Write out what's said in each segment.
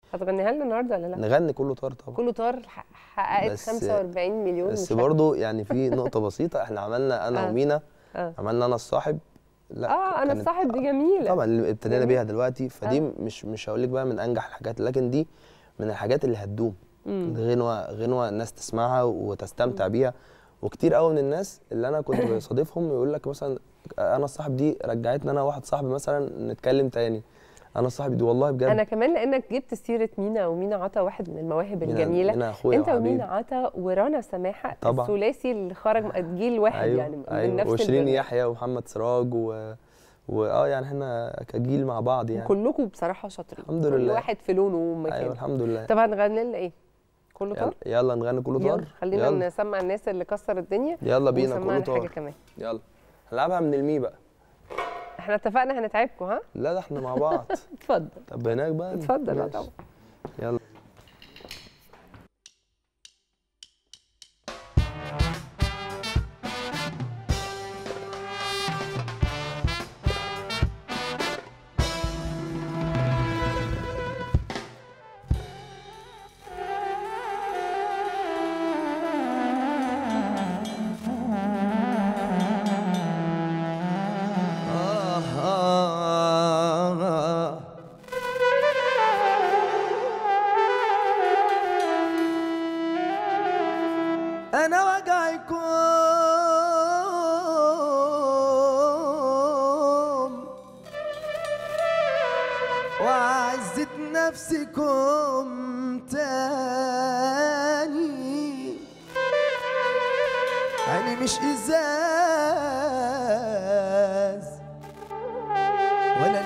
هتغنيها لنا النهارده ولا لا نغني كله طار طبعا كله طار ح- حققت بس- 45 مليون بس مشاهدة. برضو يعني في نقطه بسيطه احنا عملنا انا آه. ومينا اه عملنا انا الصاحب لا اه انا كانت- الصاحب دي جميله طبعا اللي ابتدينا جميل. بيها دلوقتي فدي آه. مش مش هقول لك بقى من انجح الحاجات لكن دي من الحاجات اللي هتدوم مم. غنوه غنوه الناس تسمعها وتستمتع بيها وكتير قوي من الناس اللي انا كنت بصادفهم يقول لك مثلا انا الصاحب دي رجعتني انا واحد صاحبي مثلا نتكلم تاني انا الصاحب دي والله بجد انا كمان لانك جبت سيره مينا ومينا عطا واحد من المواهب مينا- الجميله مينا اخويا انت ومينا وحبيبي. عطا ورنا سماحه طبعا. الثلاثي اللي خرج جيل واحد ايوه يعني من ايوه نفس وشيرين البلد. يحيى ومحمد سراج و واه يعني احنا كجيل مع بعض يعني كلكم بصراحه شاطرين الحمد كل لله. واحد في لونه ومكانه ايوه الحمد لله طب هنغني لنا ايه كله يلا, طار يلا نغني كله طار يلا خلينا يلا, نسمع الناس اللي كسر الدنيا يلا بينا كله ونسمعنا حاجه طار كمان يلا هنلعبها من المي بقى احنا اتفقنا هنتعبكم ها لا ده احنا مع بعض اتفضل طب هناك بقى اتفضل اه ماشي. طبعا يلا آه آه آه أنا وجعكم وعزة نفسكم تاني يعني مش إزاز ولا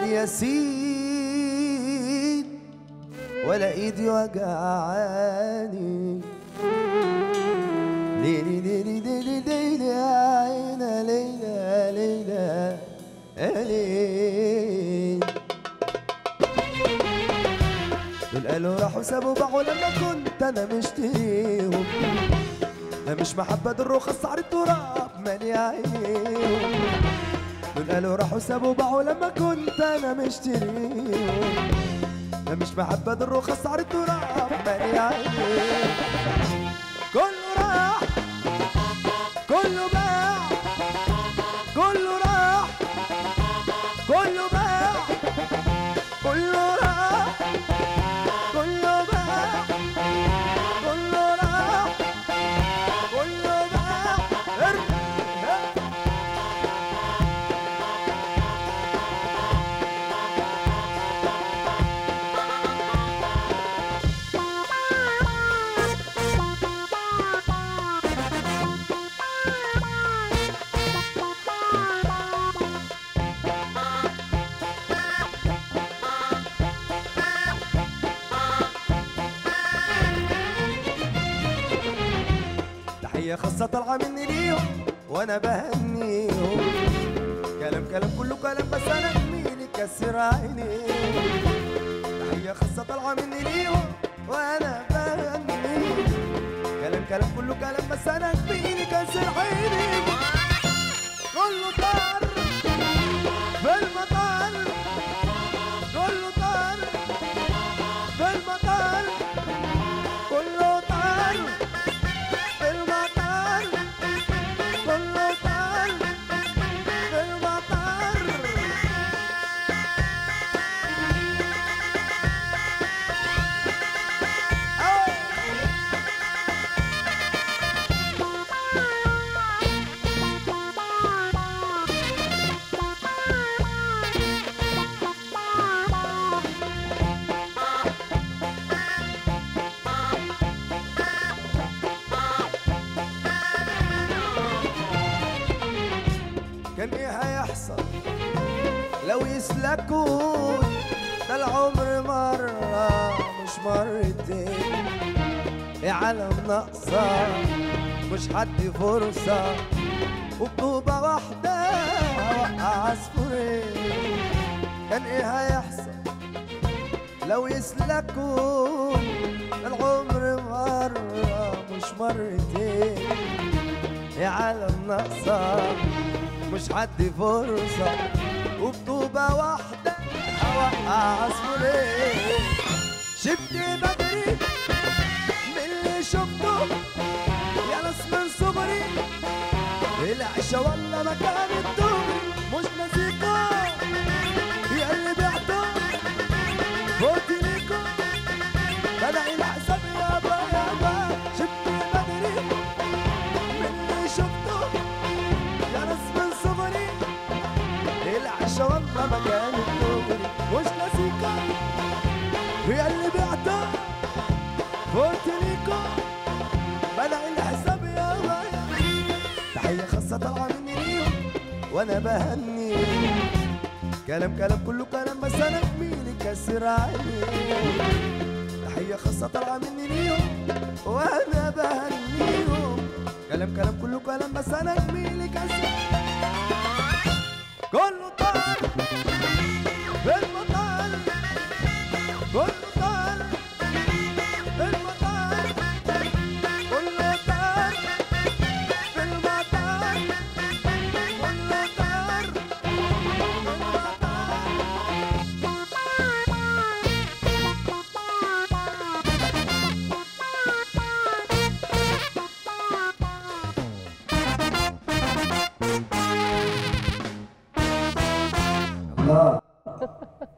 الياسين ولا ايدي وجعاني ليلي ليلي ليلي ليلي يا عينا ليلى ليلى يا ليل دول قالوا راحوا سابوا باعوا لما كنت انا مشتريهم ده مش محبة دول رخص على التراب مالي عينيهم دول قالوا راحوا سابوا باعوا لما كنت انا مشتريهم ده مش محبة دول رخص على التراب مالي عينيهم كله راح كله باع كله راح كله باع كله راح كله باع كله راح كله باع ارجع تحية خاصة طالعة مني ليهم وأنا بهنيهم كلام كلام كله كلام بس أنا جميل كسر عينيهم تحية خاصة طالعة مني ليهم وأنا بهنيهم كلام كلام كله كلام بس أنا جميل كسر عينيهم كله طار في المطار كله طار في المطار كله طار في المطار كله طار في المطار كان ايه هيحصل لو يسلكون ده العمر مرة مش مرتين يا عالم ناقصة مش حد فرصة وبطوبة واحدة وقع عصفورين كان ايه هيحصل لو يسلكون العمر مرة مش مرتين يا عالم ناقصة مش حد فرصة وبطوبة واحدة أوقع عصفورين شفتي بدري من اللي شفته يا ناس من صغري العشا والله ما كانت دغري مش نسيكم يا اللي بعته فوت ليكم بدأ الحساب يابا يابا شفتي بدري من اللي شفته يا ناس من صغري العشا والله ما كانت دغري مش نسيكم يا اللي بعته فوت ليكم بدأ الحساب يابا يابا تحية خاصة طالعة مني ليهم وأنا بهنيهم كلام كلام كله كلام بس أنا جميلي كسر عليهم تحية خاصة طالعة مني ليهم وأنا بهنيهم كلام كلام كله كلام بس أنا جميلي كسر